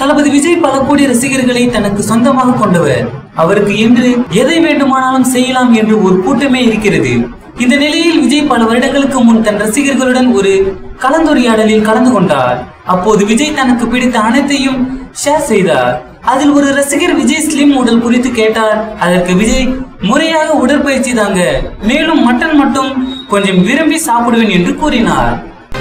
தளபதி விஜய் பல கோடி ரசிகர்களை தனக்கு சொந்தமாக கொண்டவர் அவருக்கு என்று எதை வேண்டுமானாலும் செய்யலாம் என்று ஒரு கூட்டமே இருக்கிறது இந்த நிலையில் விஜய் பல வருடங்களுக்கு முன் தன் ரசிகர்களுடன் ஒரு கலந்துரையாடலில் கலந்து கொண்டார் அப்போது விஜய் தனக்கு பிடித்த அனைத்தையும் ஷேர் செய்தார் அதில் ஒரு ரசிகர் விஜய் ஸ்லிம் உடல் குறித்து கேட்டார் அதற்கு விஜய் முறையாக உடற்பயிற்சி தாங்க மேலும் மட்டன் மட்டும் கொஞ்சம் விரும்பி சாப்பிடுவேன் என்று கூறினார்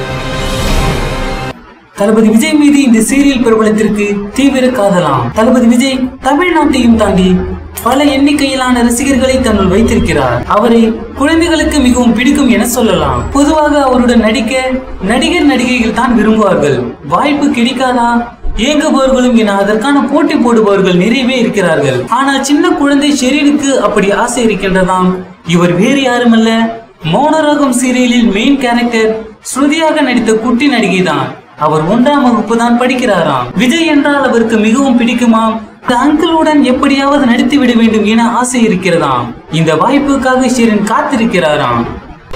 தளபதி விஜய் மீது இந்த சீரியல் பிரபலத்திற்கு தீவிர காதலாம் தளபதி விஜய் தமிழ்நாட்டையும் தாண்டி பல எண்ணிக்கையிலான ரசிகர்களை தன்னுள் வைத்திருக்கிறார் அவரை குழந்தைகளுக்கு மிகவும் பிடிக்கும் என சொல்லலாம் பொதுவாக அவருடன் நடிக்க நடிகர் நடிகைகள் தான் விரும்புவார்கள் வாய்ப்பு கிடைக்காதா ஏங்குபவர்களும் என அதற்கான போட்டி போடுபவர்கள் நிறையவே இருக்கிறார்கள் ஆனால் சின்ன குழந்தை ஷெரீனுக்கு அப்படி ஆசை இருக்கின்றதாம் இவர் வேறு யாருமல்ல மௌனராகம் சீரியலில் மெயின் கேரக்டர் ஸ்ருதியாக நடித்த குட்டி நடிகை தான் அவர் ஒன்றாம் வகுப்பு தான் படிக்கிறாராம் விஜய் என்றால் அவருக்கு மிகவும் பிடிக்குமாம் இந்த அங்கிளுடன் எப்படியாவது நடித்து விட வேண்டும் என ஆசை இருக்கிறதாம் இந்த வாய்ப்புக்காக ஷெரின் காத்திருக்கிறாராம்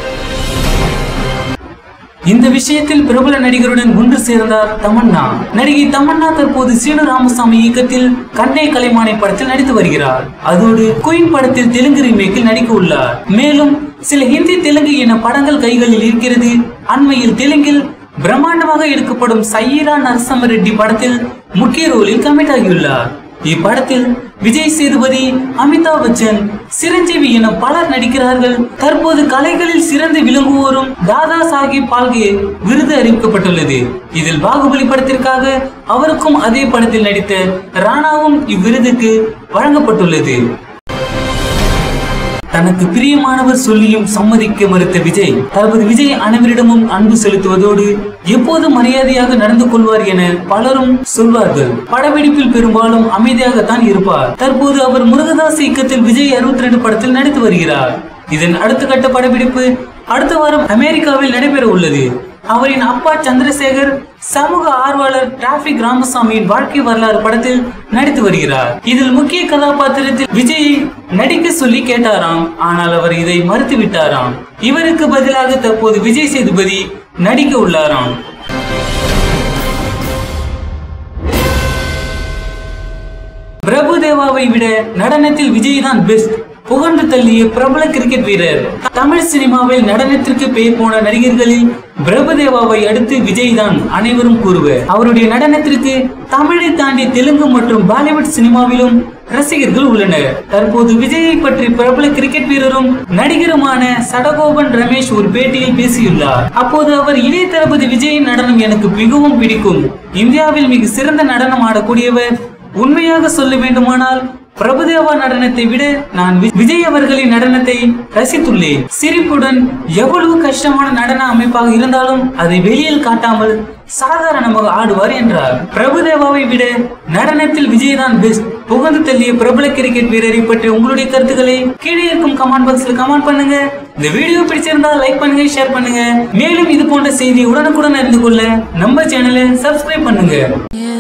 இந்த விஷயத்தில் பிரபல நடிகருடன் ஒன்று சேர்ந்தார் தமன்னா நடிகை தமன்னா தற்போது சீனு ராமசாமி இயக்கத்தில் கண்ணே கலைமானை படத்தில் நடித்து வருகிறார் அதோடு குயின் படத்தில் தெலுங்கு ரீமேக்கில் நடிக்க உள்ளார் மேலும் சில ஹிந்தி தெலுங்கு என படங்கள் கைகளில் இருக்கிறது அண்மையில் தெலுங்கில் பிரம்மாண்டமாக எடுக்கப்படும் சையீரா நரசம்ம ரெட்டி படத்தில் முக்கிய ரோலில் கமிட் ஆகியுள்ளார் இப்படத்தில் விஜய் சேதுபதி அமிதாப் பச்சன் சிரஞ்சீவி என பலர் நடிக்கிறார்கள் தற்போது கலைகளில் சிறந்து விளங்குவோரும் தாதா சாஹிப் பால்கே விருது அறிவிக்கப்பட்டுள்ளது இதில் பாகுபலி படத்திற்காக அவருக்கும் அதே படத்தில் நடித்த ராணாவும் இவ்விருதுக்கு வழங்கப்பட்டுள்ளது தனக்கு பிரியமானவர் சொல்லியும் சம்மதிக்க மறுத்த விஜய் தளபதி விஜய் அனைவரிடமும் அன்பு செலுத்துவதோடு எப்போதும் மரியாதையாக நடந்து கொள்வார் என பலரும் சொல்வார்கள் படப்பிடிப்பில் பெரும்பாலும் அமைதியாகத்தான் இருப்பார் தற்போது அவர் முருகதாஸ் இயக்கத்தில் விஜய் அறுபத்தி ரெண்டு படத்தில் நடித்து வருகிறார் இதன் அடுத்த கட்ட படப்பிடிப்பு அடுத்த வாரம் அமெரிக்காவில் நடைபெற உள்ளது அவரின் அப்பா சந்திரசேகர் சமூக ஆர்வலர் டிராபிக் ராமசாமியின் வாழ்க்கை வரலாறு படத்தில் நடித்து வருகிறார் இதில் முக்கிய கதாபாத்திரத்தில் விஜயை நடிக்க சொல்லி கேட்டாராம் ஆனால் அவர் இதை மறுத்து விட்டாராம் இவருக்கு பதிலாக தற்போது விஜய் சேதுபதி நடிக்க உள்ளாராம் பிரபுதேவாவை விட நடனத்தில் விஜய் தான் பெஸ்ட் புகழ்ந்து தள்ளிய பிரபல கிரிக்கெட் வீரர் தமிழ் சினிமாவில் நடனத்திற்கு பெயர் போன நடிகர்களில் பிரபுதேவாவை அடுத்து விஜய் தான் அனைவரும் கூறுவர் அவருடைய நடனத்திற்கு தமிழை தாண்டி தெலுங்கு மற்றும் பாலிவுட் சினிமாவிலும் ரசிகர்கள் உள்ளனர் தற்போது விஜயை பற்றி பிரபல கிரிக்கெட் வீரரும் நடிகருமான சடகோபன் ரமேஷ் ஒரு பேட்டியில் பேசியுள்ளார் அப்போது அவர் இளைய தளபதி விஜயின் நடனம் எனக்கு மிகவும் பிடிக்கும் இந்தியாவில் மிக சிறந்த நடனம் ஆடக்கூடியவர் உண்மையாக சொல்ல வேண்டுமானால் பிரபுதேவா நடனத்தை விட நான் வி- விஜய் அவர்களின் நடனத்தை ரசித்துள்ளேன் சிரிப்புடன் எவ்வளவு கஷ்டமான நடன அமைப்பாக இருந்தாலும் அதை வெளியில் காட்டாமல் சாதாரணமாக ஆடுவார் என்றார் பிரபுதேவாவை விட நடனத்தில் விஜய் தான் பெஸ்ட் புகழ்ந்து தள்ளிய பிரபல கிரிக்கெட் வீரரை பற்றி உங்களுடைய கருத்துக்களை கீழே இருக்கும் கமெண்ட் பாக்ஸ்ல கமெண்ட் பண்ணுங்க இந்த வீடியோ பிடிச்சிருந்தா லைக் பண்ணுங்க ஷேர் பண்ணுங்க மேலும் இது போன்ற செய்தி உடனுக்குடன் அறிந்து கொள்ள நம்ம சேனலை சப்ஸ்கிரைப் பண்ணுங்க Yeah.